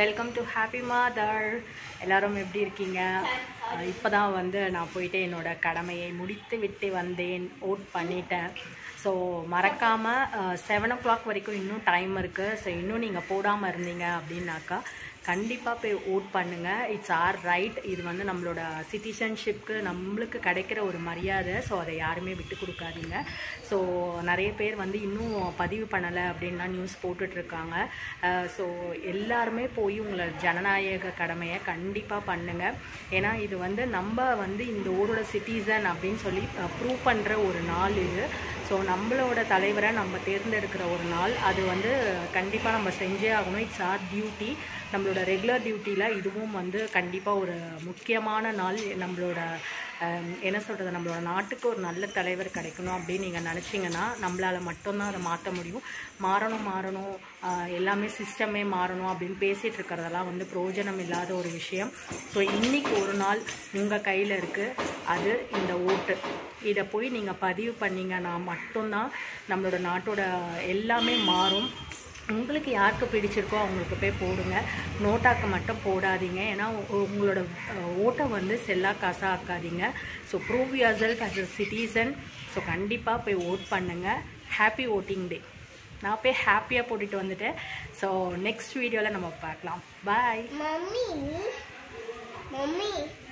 welcome to happy மாதர் எல்லாரும் எப்படி இருக்கீங்க இப்போ தான் வந்து நான் போயிட்டு என்னோட கடமையை முடித்து விட்டு வந்தேன் ஓட் பண்ணிட்டேன் ஸோ மறக்காமல் செவன் ஓ கிளாக் வரைக்கும் இன்னும் டைம் இருக்குது ஸோ இன்னும் நீங்கள் போடாமல் இருந்தீங்க அப்படின்னாக்கா கண்டிப்பாக போய் ஓட் பண்ணுங்கள் இட்ஸ் ஆர் ரைட் இது வந்து நம்மளோட சிட்டிசன்ஷிப்க்கு நம்மளுக்கு கிடைக்கிற ஒரு மரியாதை ஸோ அதை யாருமே விட்டு கொடுக்காதீங்க ஸோ நிறைய பேர் வந்து இன்னும் பதிவு பண்ணலை அப்படின்லாம் நியூஸ் போட்டுட்ருக்காங்க ஸோ எல்லாருமே போய் உங்களை ஜனநாயக கடமையை கண்டிப்பாக பண்ணுங்கள் ஏன்னா இது வந்து நம்ம வந்து இந்த ஊரோட சிட்டிசன் அப்படின்னு சொல்லி ப்ரூவ் பண்ணுற ஒரு நாள் இது ஸோ நம்மளோட தலைவரை நம்ம தேர்ந்தெடுக்கிற ஒரு நாள் அது வந்து கண்டிப்பாக நம்ம செஞ்சே ஆகணும் இட்ஸ் ஆர் டியூட்டி நம்மளோட ரெகுலர் டியூட்டியில் இதுவும் வந்து கண்டிப்பாக ஒரு முக்கியமான நாள் நம்மளோட அஹ், என்ன சொல்கிறது நம்மளோட நாட்டுக்கு ஒரு நல்ல தலைவர் கிடைக்கணும் அப்படின்னு நீங்கள் நினச்சிங்கன்னா நம்மளால் மட்டும்தான் அதை மாற்ற முடியும் மாறணும் மாறணும் அஹ், எல்லாமே சிஸ்டமே மாறணும் அப்படின்னு பேசிகிட்டு இருக்கிறதெல்லாம் வந்து பிரயோஜனம் இல்லாத ஒரு விஷயம் ஸோ இன்றைக்கி ஒரு நாள் உங்கள் கையில் இருக்குது அது இந்த ஓட்டு இதை போய் நீங்கள் பதிவு பண்ணீங்கன்னா மட்டும்தான் நம்மளோட நாட்டோட எல்லாமே மாறும் உங்களுக்கு யாருக்கு பிடிச்சிருக்கோ அவங்களுக்கு போய் போடுங்க நோட்டாக்கு மட்டும் போடாதீங்க ஏன்னா உ- உங்களோட அஹ், ஓட்டை வந்து செல்லா காசாக ஆக்காதீங்க so prove yourself as a citizen so கண்டிப்பாக போய் ஓட் பண்ணுங்கள் ஹாப்பி ஓட்டிங் டே நான் போய் ஹாப்பியாக போட்டுட்டு வந்துட்டேன் ஸோ நெக்ஸ்ட் வீடியோவில் நம்ம பார்க்கலாம் பாய் மம்மி மம்மி